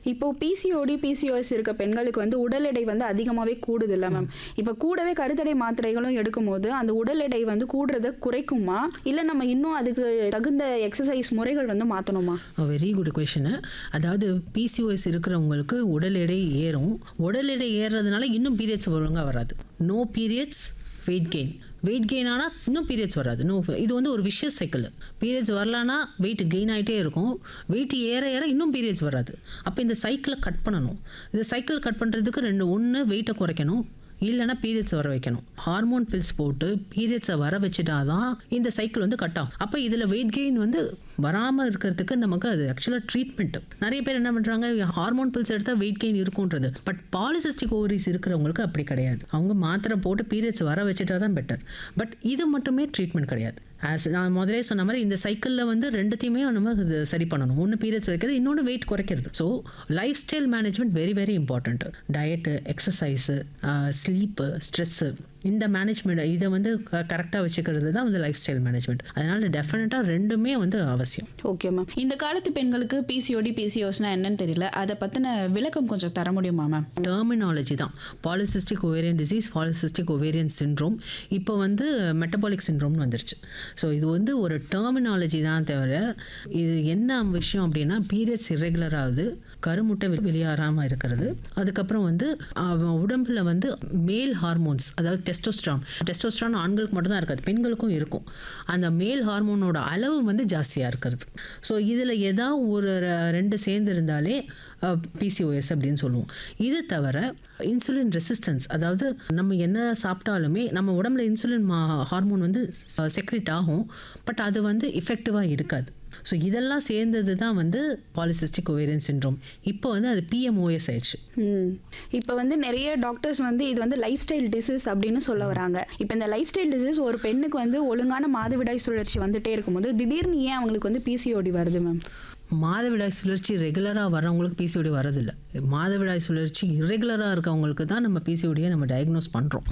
இப்போ PCOD PCOS இருக்க பெண்களுக்கு வந்து உடல் எடை வந்து அதிகமாகவே கூடுது இல்லை மேம் இப்போ கூடவே கருத்தடை மாத்திரைகளும் எடுக்கும்போது அந்த உடல் எடை வந்து கூடுறத குறைக்குமா இல்லை நம்ம இன்னும் அதுக்கு தகுந்த எக்ஸசைஸ் முறைகள் வந்து மாற்றணுமா வெரி குட் கொஷனு அதாவது பிசிஓஎஸ் இருக்கிறவங்களுக்கு உடல் எடை ஏறும் உடல் எடை ஏறுறதுனால இன்னும் பீரியட்ஸ் ஒழுங்காக வராது no periods weight gain weight gain ஆனால் இன்னும் பீரியட்ஸ் வராது நோ இது வந்து ஒரு விஷஸ் சைக்கிள் பீரியட்ஸ் வரலான்னா வெயிட் கெயின் ஆகிட்டே இருக்கும் வெயிட் ஏற ஏற இன்னும் பீரியட்ஸ் வராது அப்போ இந்த சைக்கிளை கட் பண்ணணும் இந்த சைக்கிள் கட் பண்ணுறதுக்கு ரெண்டு ஒன்று வெயிட்டை குறைக்கணும் இல்லைன்னா பீரியட்ஸ் வர வைக்கணும் ஹார்மோன் பில்ஸ் போட்டு பீரியட்ஸை வர வச்சுட்டாதான் இந்த சைக்கிள் வந்து கட் ஆகும் அப்போ இதில் வெயிட் கெயின் வந்து வராமல் இருக்கிறதுக்கு நமக்கு அது ஆக்சுவலாக ட்ரீட்மெண்ட் நிறைய பேர் என்ன பண்ணுறாங்க ஹார்மோன் பில்ஸ் எடுத்தால் வெயிட் கெயின் இருக்குன்றது பட் பாலிசிஸ்டிக் ஓவரிஸ் இருக்கிறவங்களுக்கு அப்படி கிடையாது அவங்க மாத்திரை போட்டு பீரியட்ஸ் வர வச்சுட்டா தான் பெட்டர் பட் இது மட்டுமே ட்ரீட்மெண்ட் கிடையாது ஆஸ் நான் முதலே சொன்ன மாதிரி இந்த சைக்கிளில் வந்து ரெண்டுத்தையுமே நம்ம இது சரி பண்ணணும் ஒன்று பீரியட்ஸ் வைக்கிறது இன்னொன்று வெயிட் குறைக்கிறது so lifestyle management very very important diet exercise sleep stress இந்த மேனேஜ்மெண்ட் இதை வந்து கரெக்டாக வச்சுக்கிறது தான் வந்து லைஃப் ஸ்டைல் மேனேஜ்மெண்ட் அதனால டெஃபினட்டாக ரெண்டுமே வந்து அவசியம் ஓகே மேம் இந்த காலத்து பெண்களுக்கு பிசிஓடி பிசிஓஸ்னா என்னன்னு தெரியல அதை பற்றின விளக்கம் கொஞ்சம் தர முடியுமா மேம் டெர்மினாலஜி தான் polycystic ovarian disease polycystic ovarian syndrome இப்போ வந்து மெட்டபாலிக் சின்ட்ரோம்னு வந்துருச்சு ஸோ இது வந்து ஒரு டெர்மினாலஜி தான் தவிர இது என்ன விஷயம் அப்படின்னா பீரியட்ஸ் இரெகுலர் ஆகுது கருமுட்டை வெளி- வெளியேறாமல் இருக்கிறது அதுக்கப்புறம் வந்து அவன் உடம்புல வந்து மேல் ஹார்மோன்ஸ் அதாவது டெஸ்டோஸ்ட்ரான் டெஸ்டோஸ்ட்ரான் ஆண்களுக்கு மட்டும்தான் இருக்காது பெண்களுக்கும் இருக்கும் அந்த மேல் ஹார்மோனோட அளவு வந்து ஜாஸ்தியாக இருக்கிறது ஸோ இதில் ஏதாவது ஒரு ர- ரெண்டு சேர்ந்து இருந்தாலே பிசிஓஎஸ் அப்படின்னு சொல்லுவோம் இது தவிர இன்சுலின் ரெசிஸ்டன்ஸ் அதாவது நம்ம என்ன சாப்பிட்டாலுமே நம்ம உடம்புல இன்சுலின் ஹார்மோன் வந்து செக்ரெட் ஆகும் பட் அது வந்து இஃபெக்டிவாக இருக்காது ஸோ இதெல்லாம் சேர்ந்தது தான் வந்து பாலிசிஸ்டிக் ஒவேரியன் சின்ட்ரோம் இப்போ வந்து அது பிஎம்ஓஎஸ் ஆயிடுச்சு ம் இப்போ வந்து நிறைய டாக்டர்ஸ் வந்து இது வந்து லைஃப் ஸ்டைல் டிசீஸ் அப்படின்னு சொல்ல வராங்க இப்போ இந்த லைஃப் ஸ்டைல் டிசீஸ் ஒரு பெண்ணுக்கு வந்து ஒழுங்கான மாதவிடாய் சுழற்சி வந்துட்டே இருக்கும்போது திடீர்னு ஏன் அவங்களுக்கு வந்து பிசிஓடி வருது மேம் மாதவிடாய் சுழற்சி ரெகுலராக வரவங்களுக்கு பிசிஓடி வரதில்லை மாதவிடாய் சுழற்சி இரெகுலராக இருக்கவங்களுக்கு தான் நம்ம பிசிஓடியை நம்ம டயக்னோஸ் பண்ணுறோம்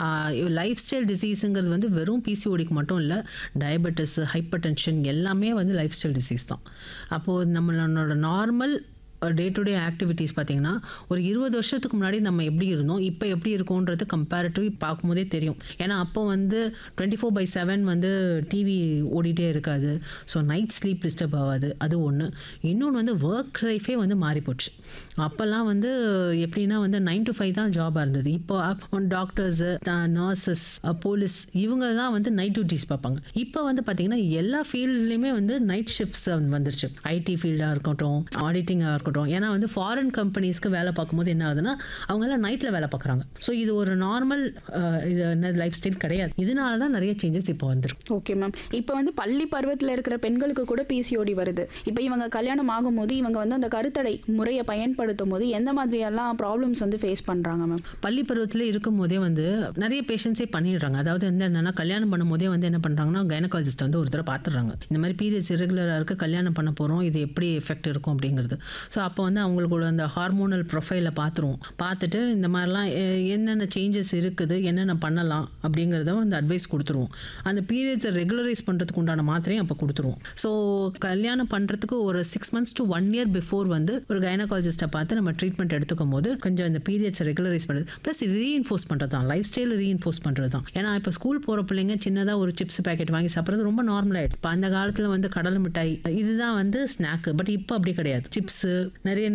லைஃப் ஸ்டைல் டிசீஸுங்கிறது வந்து வெறும் பிசிஓடிக்கு மட்டும் இல்லை டயபெட்டிஸ் ஹைப்பர் டென்ஷன் எல்லாமே வந்து லைஃப் ஸ்டைல் டிசீஸ் தான் அப்போது நம்மளோட normal day to day activities பார்த்தீங்கன்னா ஒரு இருபது வருஷத்துக்கு முன்னாடி நம்ம எப்படி இருந்தோம் இப்போ எப்படி இருக்கோன்றது கம்பேரிட்டிவ் பார்க்கும்போதே தெரியும் ஏன்னா அப்போ வந்து டுவெண்ட்டி ஃபோர் பை செவன் வந்து டிவி ஓடிட்டே இருக்காது ஸோ நைட் ஸ்லீப் டிஸ்டர்ப் ஆகாது அது ஒன்று இன்னொன்று வந்து ஒர்க் லைஃபே வந்து மாறி போச்சு அப்போல்லாம் வந்து எப்படின்னா வந்து நைன் டு ஃபைவ் தான் ஜாபாக இருந்தது இப்போ டாக்டர்ஸு நர்சஸ் போலீஸ் இவங்க தான் வந்து நைட் டியூட்டிஸ் பார்ப்பாங்க இப்போ வந்து பார்த்தீங்கன்னா எல்லா ஃபீல்ட்லேயுமே வந்து நைட் ஷிஃப்ட்ஸ் வந்துருச்சு ஐடி ஃபீல்டாக இருக்கட்டும் ஆடிட்டிங்காக இருக்கட்டும் ஏன்னா வந்து ஃபாரின் கம்பெனிஸ்க்கு வேலை பார்க்கும்போது என்ன ஆகுதுன்னா அவங்க எல்லாம் நைட்டில் வேலை பார்க்குறாங்க ஸோ இது ஒரு நார்மல் இது என்ன லைஃப் ஸ்டைல் கிடையாது இதனால தான் நிறைய சேஞ்சஸ் இப்போ வந்திருக்கு ஓகே மேம் இப்போ வந்து பள்ளி பருவத்தில் இருக்கிற பெண்களுக்கு கூட பிசிஓடி வருது இப்போ இவங்க கல்யாணம் ஆகும்போது இவங்க வந்து அந்த கருத்தடை முறையை பயன்படுத்தும் போது எந்த மாதிரியெல்லாம் ப்ராப்ளம்ஸ் வந்து ஃபேஸ் பண்ணுறாங்க மேம் பள்ளி பருவத்தில் இருக்கும் போதே வந்து நிறைய பேஷண்ட்ஸே பண்ணிடுறாங்க அதாவது வந்து என்னன்னா கல்யாணம் பண்ணும் போதே வந்து என்ன பண்ணுறாங்கன்னா கைனகாலஜிஸ்ட் வந்து ஒரு தடவை பார்த்துடுறாங்க இந்த மாதிரி பீரியட்ஸ் இரெகுலராக இருக்க கல்யாணம் பண்ண போகிறோம் இது எப்படி எஃபெக்ட் இருக்கும் அப்படிங்கிறது ஸோ அப்போ வந்து அவங்களோட அந்த ஹார்மோனல் ப்ரொஃபைலை பார்த்துருவோம் பார்த்துட்டு இந்த மாதிரிலாம் எ- என்னென்ன சேஞ்சஸ் இருக்குது என்னென்ன பண்ணலாம் அப்படிங்கிறத வந்து அட்வைஸ் கொடுத்துருவோம் அந்த பீரியட்ஸை ரெகுலரைஸ் பண்ணுறதுக்கு உண்டான மாத்திரையும் அப்போ கொடுத்துருவோம் ஸோ கல்யாணம் பண்ணுறதுக்கு ஒரு six months to one year before வந்து ஒரு கைனகாலஜிஸ்ட்டை பார்த்து நம்ம ட்ரீட்மெண்ட் எடுத்துக்கும் போது கொஞ்சம் இந்த பீரியட்ஸை ரெகுலரைஸ் பண்ணுறது ப்ளஸ் ரீஇன்ஃபோர்ஸ் பண்ணுறது தான் லைஃப் ஸ்டைல் ரீஇன்ஃபோர்ஸ் பண்ணுறது தான் ஏன்னா இப்போ ஸ்கூல் போகிற பிள்ளைங்க சின்னதாக ஒரு சிப்ஸ் பேக்கெட் வாங்கி சாப்பிட்றது ரொம்ப நார்மல் ஆயிடுச்சு இப்போ அந்த காலத்தில் வந்து கடலை மிட்டாய் இதுதான் வந்து ஸ்நாக்கு பட் இப்போ அப்படி கிடையாது சிப்ஸு நிறைய